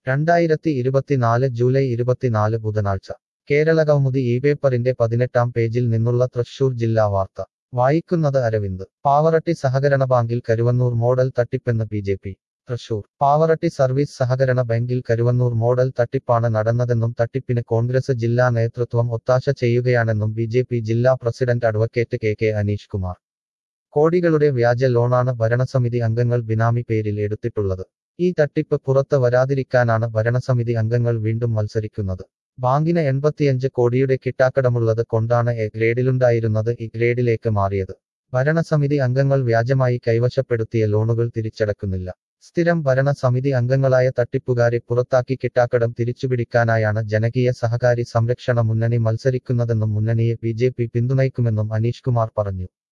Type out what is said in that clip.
രണ്ടായിരത്തി ഇരുപത്തിനാല് ജൂലൈ ഇരുപത്തിനാല് ബുധനാഴ്ച കേരള കൗമുദി ഈ പേപ്പറിന്റെ പതിനെട്ടാം പേജിൽ നിന്നുള്ള തൃശൂർ ജില്ലാ വാർത്ത വായിക്കുന്നത് അരവിന്ദ് പാവറട്ടി സഹകരണ ബാങ്കിൽ കരുവന്നൂർ മോഡൽ തട്ടിപ്പെന്ന് B J P Thrissur Pavaratty service സഹകരണ ബാങ്കിൽ കരുവന്നൂർ മോഡൽ തട്ടിപ്പാണ് നടന്നതെന്നും തട്ടിപ്പിന് കോൺഗ്രസ് ജില്ലാ നേതൃത്വം ഒത്താശ ചെയ്യുകയാണെന്നും ബി ജെ പി ജില്ലാ president advocate K K Aneesh Kumar കോടികളുടെ വ്യാജ ലോണാണ് ഭരണസമിതി അംഗങ്ങൾ ബിനാമി പേരിൽ എടുത്തിട്ടുള്ളത് ഈ തട്ടിപ്പ് പുറത്ത് വരാതിരിക്കാനാണ് ഭരണസമിതി അംഗങ്ങൾ വീണ്ടും മത്സരിക്കുന്നത് ബാങ്കിന് എൺപത്തിയഞ്ച് കോടിയുടെ കിട്ടാക്കടമുള്ളത് കൊണ്ടാണ് എ ഗ്രേഡിലുണ്ടായിരുന്നത് ഇ ഗ്രേഡിലേക്ക് മാറിയത് ഭരണസമിതി അംഗങ്ങൾ വ്യാജമായി കൈവശപ്പെടുത്തിയ ലോണുകൾ തിരിച്ചടക്കുന്നില്ല സ്ഥിരം ഭരണസമിതി അംഗങ്ങളായ തട്ടിപ്പുകാരെ പുറത്താക്കി കിട്ടാക്കടം തിരിച്ചുപിടിക്കാനായാണ് ജനകീയ സഹകാരി സംരക്ഷണ മുന്നണി മത്സരിക്കുന്നതെന്നും മുന്നണിയെ ബി ജെ പി പിന്തുണയ്ക്കുമെന്നും അനീഷ് കുമാർ പറഞ്ഞു